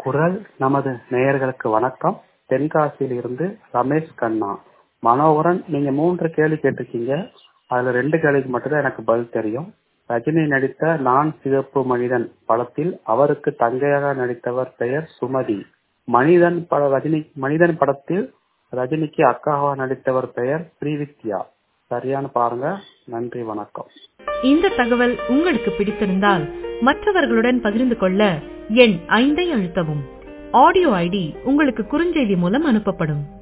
குரல் நமது நேயர்களுக்கு வணக்கம் தென்காசியில் இருந்து ரமேஷ் கண்ணா மனோகரன் நீங்க மூன்று கேள்வி கேட்டிருக்கீங்க அதுல ரெண்டு கேள்விக்கு மட்டும்தான் எனக்கு பதில் தெரியும் ரஜினி நடித்த நான் சிவப்பு மனிதன் படத்தில் அவருக்கு தங்கையாக நடித்தவர் பெயர் சுமதி மனிதன் பட ரஜினி மனிதன் படத்தில் ரஜினிக்கு அக்காவாக நடித்தவர் பெயர் ஸ்ரீவித்யா சரியான பாருங்க நன்றி வணக்கம் இந்த தகவல் உங்களுக்கு பிடித்திருந்தால் மற்றவர்களுடன் பகிர்ந்து கொள்ள எண் ஐந்தை அழுத்தவும் ஆடியோ ஐடி உங்களுக்கு குறுஞ்செய்தி மூலம் அனுப்பப்படும்